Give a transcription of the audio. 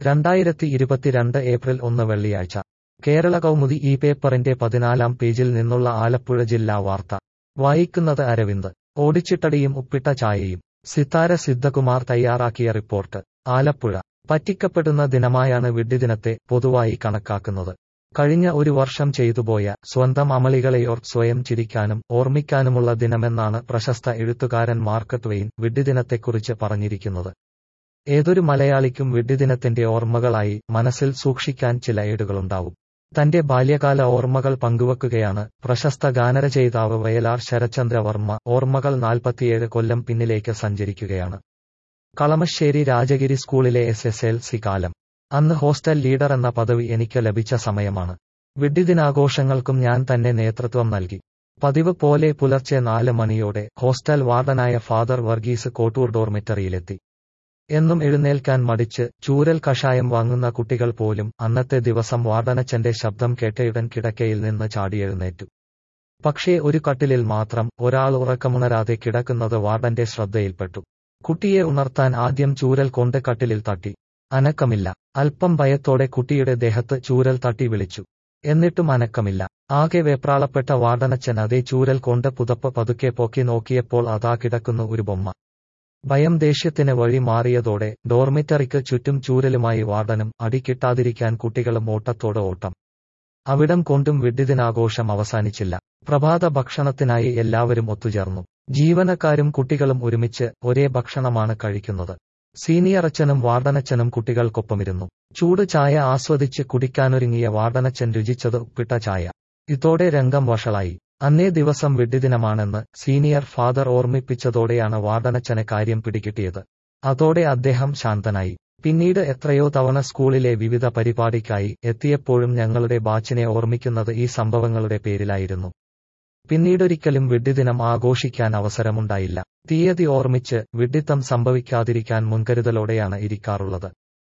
രണ്ടായിരത്തി ഇരുപത്തിരണ്ട് ഏപ്രിൽ ഒന്ന് വെള്ളിയാഴ്ച കേരള കൗമുദി ഈ പേപ്പറിന്റെ പതിനാലാം പേജിൽ നിന്നുള്ള ആലപ്പുഴ ജില്ലാ വാർത്ത വായിക്കുന്നത് അരവിന്ദ് ഓടിച്ചിട്ടടിയും ഉപ്പിട്ട ചായയും സിത്താര സിദ്ധകുമാർ തയ്യാറാക്കിയ റിപ്പോർട്ട് ആലപ്പുഴ പറ്റിക്കപ്പെടുന്ന ദിനമായാണ് വിഡ്ഢിദിനത്തെ പൊതുവായി കണക്കാക്കുന്നത് കഴിഞ്ഞ ഒരു വർഷം ചെയ്തുപോയ സ്വന്തം അമളികളെയോർ സ്വയം ചിരിക്കാനും ഓർമ്മിക്കാനുമുള്ള ദിനമെന്നാണ് പ്രശസ്ത എഴുത്തുകാരൻ മാർക്ക് ട്വെയിൻ വിഡ്ഢിദിനത്തെക്കുറിച്ച് പറഞ്ഞിരിക്കുന്നത് ഏതൊരു മലയാളിക്കും വിഡ്ഢിദിനത്തിന്റെ ഓർമ്മകളായി മനസ്സിൽ സൂക്ഷിക്കാൻ ചില ഏടുകളുണ്ടാവും തന്റെ ബാല്യകാല ഓർമ്മകൾ പങ്കുവെക്കുകയാണ് പ്രശസ്ത ഗാനരചയിതാവ് വയലാർ ശരചന്ദ്ര വർമ്മ ഓർമ്മകൾ നാൽപ്പത്തിയേഴ് കൊല്ലം പിന്നിലേക്ക് സഞ്ചരിക്കുകയാണ് കളമശ്ശേരി രാജഗിരി സ്കൂളിലെ എസ് എസ് എൽ സി കാലം അന്ന് ഹോസ്റ്റൽ ലീഡർ എന്ന പദവി എനിക്ക് ലഭിച്ച സമയമാണ് വിഡ്ഢിദിനാഘോഷങ്ങൾക്കും ഞാൻ തന്നെ നേതൃത്വം നൽകി പതിവ് പോലെ പുലർച്ചെ നാല് മണിയോടെ ഹോസ്റ്റൽ വാർഡനായ ഫാദർ വർഗീസ് കോട്ടൂർ ഡോർമിറ്ററിയിലെത്തി എന്നും എഴുന്നേൽക്കാൻ മടിച്ച് ചൂരൽ കഷായം വാങ്ങുന്ന കുട്ടികൾ പോലും അന്നത്തെ ദിവസം വാർഡനച്ചന്റെ ശബ്ദം കേട്ടയുടൻ കിടക്കയിൽ നിന്ന് ചാടിയെഴുന്നേറ്റു പക്ഷേ ഒരു കട്ടിലിൽ മാത്രം ഒരാൾ ഉറക്കമുണരാതെ കിടക്കുന്നത് വാർഡന്റെ ശ്രദ്ധയിൽപ്പെട്ടു കുട്ടിയെ ഉണർത്താൻ ആദ്യം ചൂരൽ കൊണ്ട് കട്ടിലിൽ തട്ടി അനക്കമില്ല അല്പം ഭയത്തോടെ കുട്ടിയുടെ ദേഹത്ത് ചൂരൽ തട്ടി വിളിച്ചു എന്നിട്ടും അനക്കമില്ല ആകെ വെപ്രാളപ്പെട്ട വാർഡനച്ചൻ അതേ ചൂരൽ കൊണ്ട് പുതപ്പ് പതുക്കെ പോക്കി നോക്കിയപ്പോൾ അതാ കിടക്കുന്നു ഒരു ബൊമ്മ ഭയം ദേഷ്യത്തിന് വഴി മാറിയതോടെ ഡോർമിറ്ററിക്ക് ചുറ്റും ചൂരലുമായി വാർഡനും അടി കിട്ടാതിരിക്കാൻ കുട്ടികളും ഓട്ടത്തോടെ ഓട്ടം അവിടം കൊണ്ടും വിഡ്ഢിദിനാഘോഷം അവസാനിച്ചില്ല പ്രഭാത ഭക്ഷണത്തിനായി എല്ലാവരും ഒത്തുചേർന്നു ജീവനക്കാരും കുട്ടികളും ഒരുമിച്ച് ഒരേ ഭക്ഷണമാണ് കഴിക്കുന്നത് സീനിയറച്ചനും വാർഡനച്ചനും കുട്ടികൾക്കൊപ്പമിരുന്നു ചൂട് ചായ ആസ്വദിച്ച് കുടിക്കാനൊരുങ്ങിയ വാർഡനച്ചൻ രുചിച്ചത് ഉപ്പിട്ട ചായ ഇതോടെ രംഗം വഷളായി അന്നേ ദിവസം വിഡ്ഢിദിനമാണെന്ന് സീനിയർ ഫാദർ ഓർമ്മിപ്പിച്ചതോടെയാണ് വാർഡനച്ചനെ കാര്യം പിടികിട്ടിയത് അതോടെ അദ്ദേഹം ശാന്തനായി പിന്നീട് എത്രയോ തവണ സ്കൂളിലെ വിവിധ പരിപാടിക്കായി എത്തിയപ്പോഴും ഞങ്ങളുടെ ബാച്ചിനെ ഓർമ്മിക്കുന്നത് ഈ സംഭവങ്ങളുടെ പേരിലായിരുന്നു പിന്നീടൊരിക്കലും വിഡ്ഢിദിനം ആഘോഷിക്കാൻ അവസരമുണ്ടായില്ല തീയതി ഓർമ്മിച്ച് വിഡ്ഢിത്തം സംഭവിക്കാതിരിക്കാൻ മുൻകരുതലോടെയാണ് ഇരിക്കാറുള്ളത്